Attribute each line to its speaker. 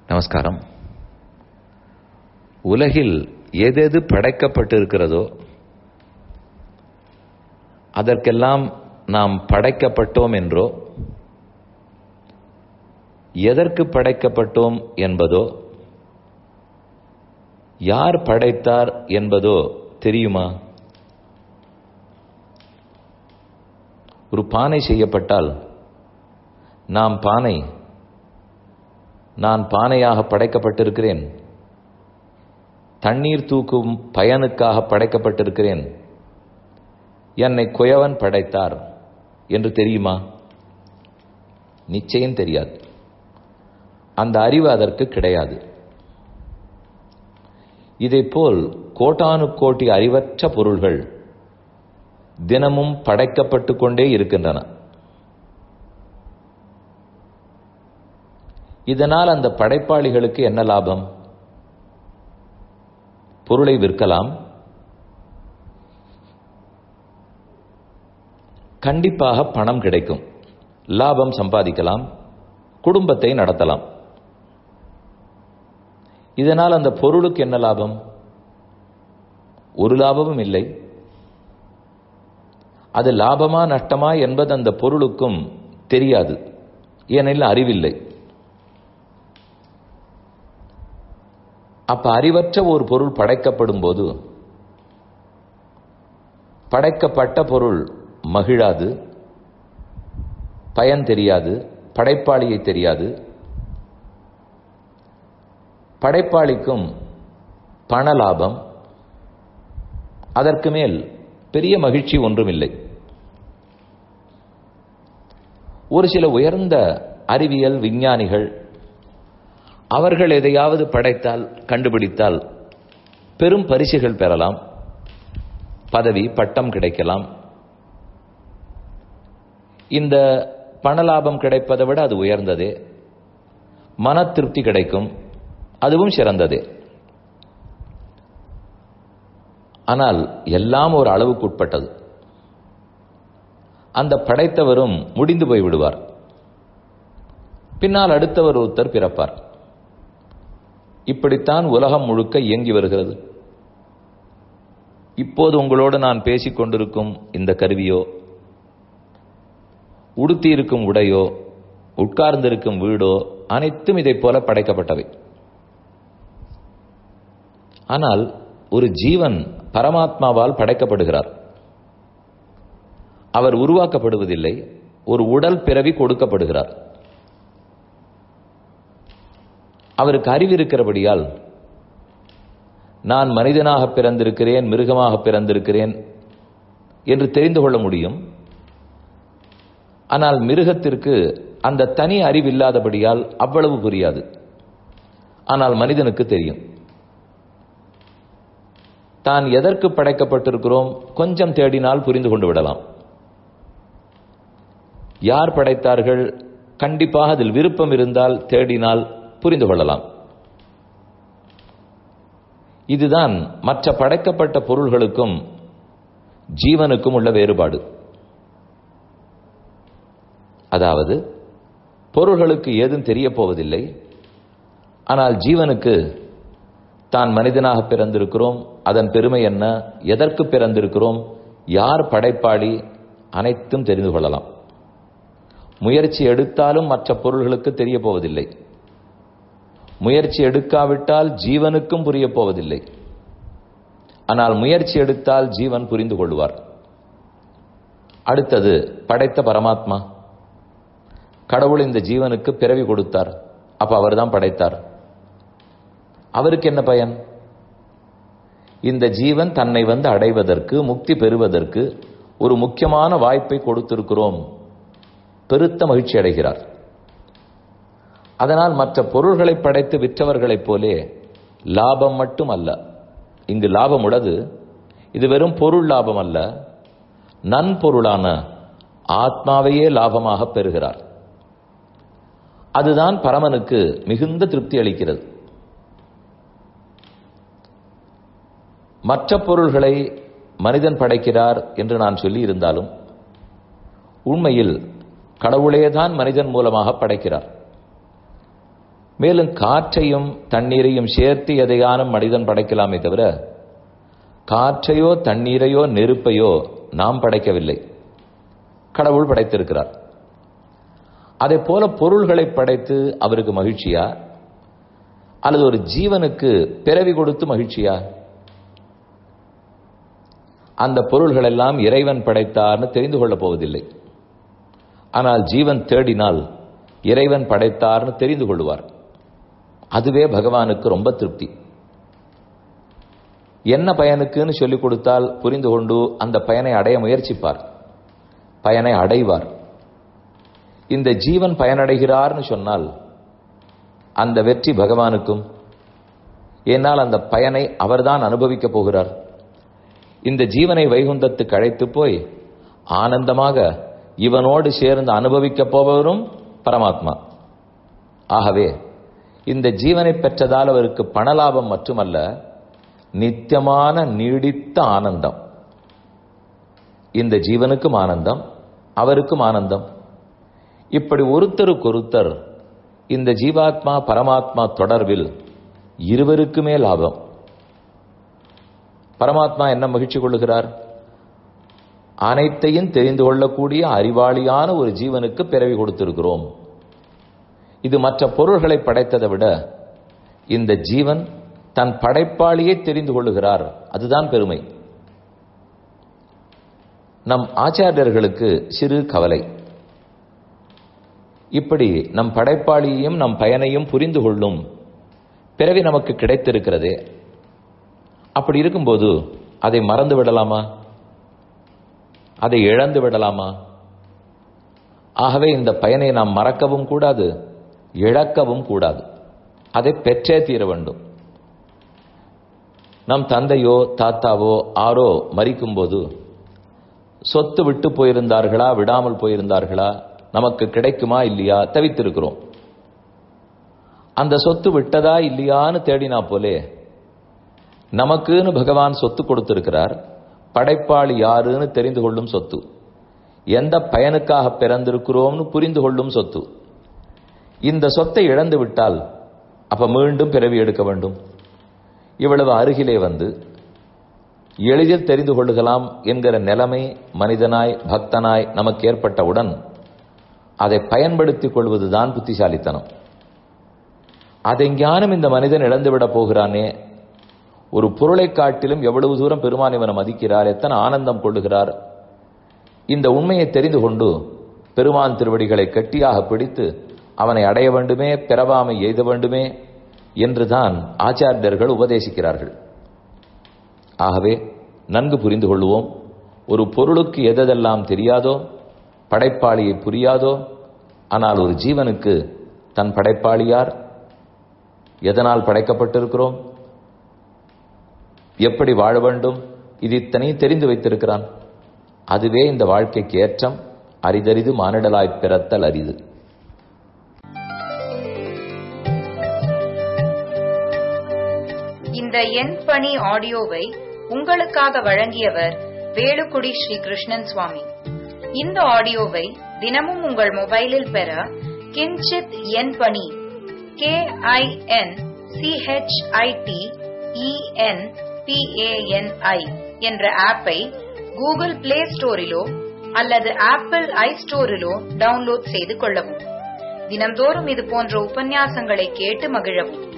Speaker 1: நமஸ்காரம் உலகில் எதெது படைக்கப்பட்டிருக்கிறதோ அதற்கெல்லாம் நாம் படைக்கப்பட்டோம் என்றோ எதற்கு படைக்கப்பட்டோம் என்பதோ யார் படைத்தார் என்பதோ தெரியுமா ஒரு பானை செய்யப்பட்டால் நாம் பானை நான் பானையாக படைக்கப்பட்டிருக்கிறேன் தண்ணீர் தூக்கும் பயனுக்காக படைக்கப்பட்டிருக்கிறேன் என்னை குயவன் படைத்தார் என்று தெரியுமா நிச்சயம் தெரியாது அந்த அறிவு அதற்கு கிடையாது இதைப்போல் கோட்டானு கோட்டி அறிவற்ற பொருள்கள் தினமும் படைக்கப்பட்டு கொண்டே இருக்கின்றன இதனால் அந்த படைப்பாளிகளுக்கு என்ன லாபம் பொருளை விற்கலாம் கண்டிப்பாக பணம் கிடைக்கும் லாபம் சம்பாதிக்கலாம் குடும்பத்தை நடத்தலாம் இதனால் அந்த பொருளுக்கு என்ன லாபம் ஒரு லாபமும் இல்லை அது லாபமா நஷ்டமா என்பது அந்த பொருளுக்கும் தெரியாது ஏனெனில் அறிவில்லை அப்ப அறிவற்ற ஒரு பொருள் படைக்கப்படும் போது படைக்கப்பட்ட பொருள் மகிழாது பயன் தெரியாது படைப்பாளியை தெரியாது படைப்பாளிக்கும் பண லாபம் அதற்கு மேல் பெரிய மகிழ்ச்சி ஒன்றுமில்லை ஒரு சில உயர்ந்த அறிவியல் விஞ்ஞானிகள் அவர்கள் எதையாவது படைத்தால் கண்டுபிடித்தால் பெரும் பரிசுகள் பெறலாம் பதவி பட்டம் கிடைக்கலாம் இந்த பண லாபம் கிடைப்பதை விட அது உயர்ந்ததே மன திருப்தி கிடைக்கும் அதுவும் சிறந்ததே ஆனால் எல்லாம் ஒரு அளவுக்கு உட்பட்டது அந்த படைத்தவரும் முடிந்து போய் விடுவார் பின்னால் அடுத்தவர் ஒருத்தர் பிறப்பார் இப்படித்தான் உலகம் முழுக்க இயங்கி வருகிறது இப்போது உங்களோடு நான் பேசிக் கொண்டிருக்கும் இந்த கருவியோ உடுத்தியிருக்கும் உடையோ உட்கார்ந்திருக்கும் வீடோ அனைத்தும் இதைப் போல படைக்கப்பட்டவை ஆனால் ஒரு ஜீவன் பரமாத்மாவால் படைக்கப்படுகிறார் அவர் உருவாக்கப்படுவதில்லை ஒரு உடல் பிறவி கொடுக்கப்படுகிறார் அவருக்கு அறிவு இருக்கிறபடியால் நான் மனிதனாக பிறந்திருக்கிறேன் மிருகமாக பிறந்திருக்கிறேன் என்று தெரிந்து கொள்ள முடியும் ஆனால் மிருகத்திற்கு அந்த தனி அறிவு இல்லாதபடியால் அவ்வளவு புரியாது ஆனால் மனிதனுக்கு தெரியும் தான் எதற்கு படைக்கப்பட்டிருக்கிறோம் கொஞ்சம் தேடினால் புரிந்து கொண்டு விடலாம் யார் படைத்தார்கள் கண்டிப்பாக அதில் விருப்பம் இருந்தால் தேடினால் புரிந்து கொள்ளலாம் இதுதான் மற்ற படைக்கப்பட்ட பொருள்களுக்கும் ஜீவனுக்கும் உள்ள வேறுபாடு அதாவது பொருள்களுக்கு ஏதும் தெரிய போவதில்லை ஆனால் ஜீவனுக்கு தான் மனிதனாக பிறந்திருக்கிறோம் அதன் பெருமை என்ன எதற்கு பிறந்திருக்கிறோம் யார் படைப்பாளி அனைத்தும் தெரிந்து கொள்ளலாம் முயற்சி எடுத்தாலும் மற்ற பொருள்களுக்கு தெரிய போவதில்லை முயற்சி எடுக்காவிட்டால் ஜீவனுக்கும் புரிய போவதில்லை ஆனால் முயற்சி எடுத்தால் ஜீவன் புரிந்து கொள்வார் அடுத்தது படைத்த பரமாத்மா கடவுள் இந்த ஜீவனுக்கு பிறவி கொடுத்தார் அப்ப அவர் தான் படைத்தார் அவருக்கு என்ன பயன் இந்த ஜீவன் தன்னை வந்து அடைவதற்கு முக்தி பெறுவதற்கு ஒரு முக்கியமான வாய்ப்பை கொடுத்திருக்கிறோம் பெருத்த மகிழ்ச்சி அடைகிறார் அதனால் மற்ற பொருள்களை படைத்து விற்றவர்களைப் போலே லாபம் மட்டும் அல்ல இங்கு லாபம் உள்ளது இது வெறும் பொருள் லாபம் அல்ல நன்பொருளான ஆத்மாவையே லாபமாக பெறுகிறார் அதுதான் பரமனுக்கு மிகுந்த திருப்தி அளிக்கிறது மற்ற பொருள்களை மனிதன் படைக்கிறார் என்று நான் சொல்லி இருந்தாலும் உண்மையில் கடவுளேதான் மனிதன் மூலமாக படைக்கிறார் மேலும் காற்றையும் தண்ணீரையும் சேர்த்து எதையானும் மனிதன் படைக்கலாமே தவிர காற்றையோ தண்ணீரையோ நெருப்பையோ நாம் படைக்கவில்லை கடவுள் படைத்திருக்கிறார் அதே போல பொருள்களை படைத்து அவருக்கு மகிழ்ச்சியா அல்லது ஒரு ஜீவனுக்கு பிறவி கொடுத்து மகிழ்ச்சியா அந்த பொருள்கள் எல்லாம் இறைவன் படைத்தார்னு தெரிந்து கொள்ளப் போவதில்லை ஆனால் ஜீவன் தேடினால் இறைவன் படைத்தார்னு தெரிந்து கொள்வார் அதுவே பகவானுக்கு ரொம்ப திருப்தி என்ன பயனுக்குன்னு சொல்லிக் கொடுத்தால் புரிந்து கொண்டு அந்த பயனை அடைய முயற்சிப்பார் பயனை அடைவார் இந்த ஜீவன் பயனடைகிறார்னு சொன்னால் அந்த வெற்றி பகவானுக்கும் ஏனால் அந்த பயனை அவர்தான் அனுபவிக்கப் போகிறார் இந்த ஜீவனை வைகுந்தத்துக்கு அழைத்து போய் ஆனந்தமாக இவனோடு சேர்ந்து அனுபவிக்கப் போபவரும் பரமாத்மா ஆகவே இந்த ஜீவனை பெற்றதால் அவருக்கு பணலாபம் மட்டுமல்ல நித்தியமான நீடித்த ஆனந்தம் இந்த ஜீவனுக்கும் ஆனந்தம் அவருக்கும் ஆனந்தம் இப்படி ஒருத்தருக்கொருத்தர் இந்த ஜீவாத்மா பரமாத்மா தொடர்பில் இருவருக்குமே லாபம் பரமாத்மா என்ன மகிழ்ச்சி கொள்ளுகிறார் அனைத்தையும் தெரிந்து கொள்ளக்கூடிய அறிவாளியான ஒரு ஜீவனுக்கு பிறவி கொடுத்திருக்கிறோம் இது மற்ற பொருள்களை படைத்ததை விட இந்த ஜீவன் தன் படைப்பாளியை தெரிந்து கொள்ளுகிறார் அதுதான் பெருமை நம் ஆச்சாரியர்களுக்கு சிறு கவலை இப்படி நம் படைப்பாளியையும் நம் பயனையும் புரிந்து கொள்ளும் பிறவி நமக்கு கிடைத்திருக்கிறதே அப்படி இருக்கும்போது அதை மறந்து விடலாமா அதை இழந்து விடலாமா ஆகவே இந்த பயனை நாம் மறக்கவும் கூடாது இழக்கவும் கூடாது அதை பெற்றே தீர வேண்டும் நம் தந்தையோ தாத்தாவோ ஆரோ மறிக்கும்போது சொத்து விட்டு போயிருந்தார்களா விடாமல் போயிருந்தார்களா நமக்கு கிடைக்குமா இல்லையா தவித்திருக்கிறோம் அந்த சொத்து விட்டதா இல்லையான்னு தேடினா போலே நமக்குன்னு பகவான் சொத்து கொடுத்திருக்கிறார் படைப்பாளி யாருன்னு தெரிந்து கொள்ளும் சொத்து எந்த பயனுக்காக பிறந்திருக்கிறோம்னு புரிந்து கொள்ளும் சொத்து இந்த சொத்தை இழந்து விட்டால் அப்ப மீண்டும் பிறவி எடுக்க வேண்டும் இவ்வளவு அருகிலே வந்து எளிதில் தெரிந்து கொள்ளுகலாம் என்கிற நிலைமை மனிதனாய் பக்தனாய் நமக்கு ஏற்பட்டவுடன் அதை பயன்படுத்திக் கொள்வதுதான் புத்திசாலித்தனம் அதை ஞானம் இந்த மனிதன் இழந்துவிடப் போகிறானே ஒரு பொருளை காட்டிலும் எவ்வளவு தூரம் பெருமான் இவனை மதிக்கிறார் எத்தனை ஆனந்தம் கொள்ளுகிறார் இந்த உண்மையை தெரிந்து கொண்டு பெருமான் திருவடிகளை கட்டியாக பிடித்து அவனை அடைய வேண்டுமே பிறவாமை எய்த வேண்டுமே என்றுதான் ஆச்சாரியர்கள் உபதேசிக்கிறார்கள் ஆகவே நன்கு புரிந்து கொள்வோம் ஒரு பொருளுக்கு எதெல்லாம் தெரியாதோ படைப்பாளியை புரியாதோ ஆனால் ஒரு ஜீவனுக்கு தன் படைப்பாளியார் எதனால் படைக்கப்பட்டிருக்கிறோம் எப்படி வாழ வேண்டும் இது இத்தனையும் தெரிந்து வைத்திருக்கிறான் அதுவே இந்த வாழ்க்கைக்கு ஏற்றம் அரிதரிது மானிடலாய்ப் பிறத்தல் அரிது
Speaker 2: இந்த எண் பணி ஆடியோவை உங்களுக்காக வழங்கியவர் வேலுக்குடி ஸ்ரீ கிருஷ்ணன் சுவாமி இந்த ஆடியோவை தினமும் உங்கள் மொபைலில் பெற கிஞ்சித் எண் பணி கே ஐ என் சிஹெச்ஐடி இஎன் பிஏஎன்ஐ என்ற ஆப்பை கூகுள் பிளே ஸ்டோரிலோ அல்லது ஆப்பிள் ஐ ஸ்டோரிலோ டவுன்லோட் செய்து கொள்ளவும் தினம்தோறும் இது போன்ற உபன்யாசங்களை கேட்டு மகிழவும்